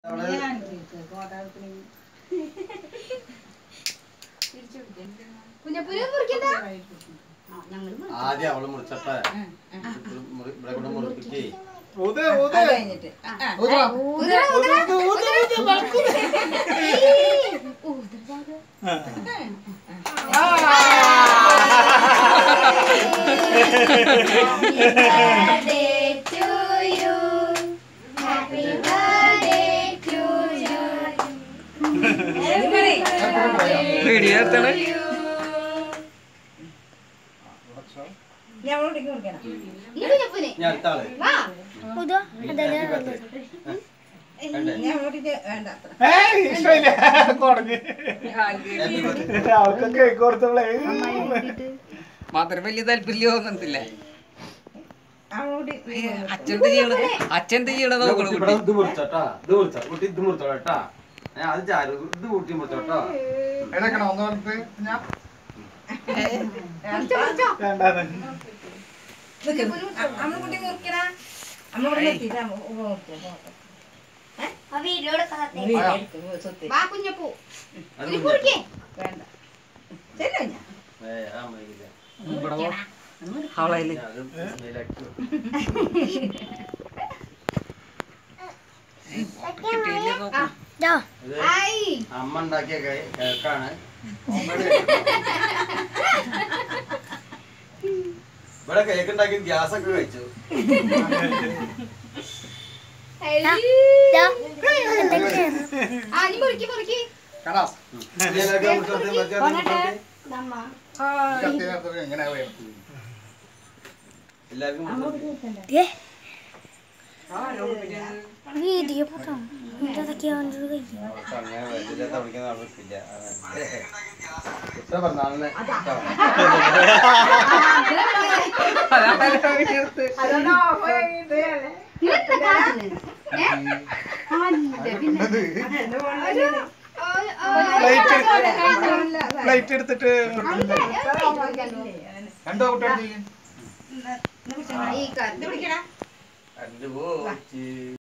കുഞ്ഞപ്പൂര് മുറിക്കണ്ട ആദ്യം അവള് മുറിച്ചട്ടെ മുറി- ഇവിടെ കൊണ്ട് മുറിപ്പിക്കേ ഊത് ഊത് അത് കഴിഞ്ഞിട്ട് ആ, ആ. ഊതറ, ഊത് ഊത് ഊത് ഊത് മറക്കുന്നു. birthday to you. Happy birthday to you. Video എടുത്താണ് ഇനി അവളോട് ഇങ്ങ് കൊടുക്കണം. ഇനി കുഞ്ഞപ്പൂന്. ഞാൻ അടുത്ത ആള് വാ. Happy birthday. വേണ്ടേ? ഇനി അവളോട് ഇത് വേണ്ട അത്ര. ഏയ് ഇഷ്ടമില്ല കുറഞ്ഞ് Happy birthday. അവൾക്ക് കേക്ക് കൊടുത്തോളേ മാത്രം വലിയ താല്പര്യം തോന്നുന്നില്ല അവളോട് ഏ, അച്ഛൻ്റെ ചെയ്യണത് അച്ഛൻ്റെ ചെയ്യണത് ഇത് നോക്കണം കുട്ടി ഇവിടെ ഇത് മുറിച്ചോട്ടാ ഇത് മുറിച്ചോ കുട്ടി ഇത് മുറിച്ചോട്ടാ ഞാൻ അത് ചാരു ഇത് കൂട്ടി മുറിച്ചോട്ടോ എടുക്കണം ഒന്ന് പറഞ്ഞിട്ട് ഞാൻ മുറിച്ചോ, മുറിച്ചോ. വേണ്ടാന്ന് നിക്ക്. അ- അമ്മ കുട്ടി മുറിക്കണ അമ്മ ഇവിടെ നിർത്തിയിട്ട് അമ്മ ഉമ്മ മുറിച്ചോ, ഉമ്മ മുറിച്ചോ. ആ വീഡിയോ എടുക്കാതെ. വീഡിയോ എടുക്ക്, ഉമ്മ സ്വത്ത്. വാ കുഞ്ഞപ്പൂ. അത് ഇനി കുഞ്ഞാ. മുറിക്കേ. വേണ്ട ചെല്ലോ ഞാൻ ഏയ്, ആ മയിലില്ല. ഇവിടെ പോ. അവളയില് ഞാൻ അത് സ്മെയിലാക്കി. കിട്ടിയില്ലേ നോക്കാം ഇത് ആയി. അമ്മ ഉണ്ടാക്കിയ കേ- കേക്കാണ് ഇവിടെ കേക്ക് ഉണ്ടാക്കി ഗ്യാസ് ഒക്കെ കഴിച്ചു ആ, ഇനി മുറിക്ക്, മുറിക്ക്. കാണാം ഇനി എല്ലാവർക്കും മുറിച്ചോട്ടെ, മുറിച്ചോട്ടെ, മുറിച്ചോട്ടെ. കത്തി നേരത്തെ എങ്ങനെ വേണം എല്ലാവർക്കും മുറിച്ചോട്ടെ. വീഡിയോ പോട്ടോ ഇതൊക്കെയാ അവൾക്ക് അങ്ങനെ വലുതായിട്ട് വിളിക്കുന്ന അവൾക്കില്ല. അതാണ്. ഇഷ്ടം പറഞ്ഞാളിനെ ഇഷ്ടം. ഇതെന്താ കാട്ടില്? ഏ? അല്ല, പിന്നെ. ഒരു- ഒരു- പ്ലേറ്റ് ഒരു- പ്ലേറ്റ് എടുത്തിട്ട് എന്തോ കുട്ടി ഈ കാ- ഇത് പിടിക്കടാ. കണ്ടു പോയി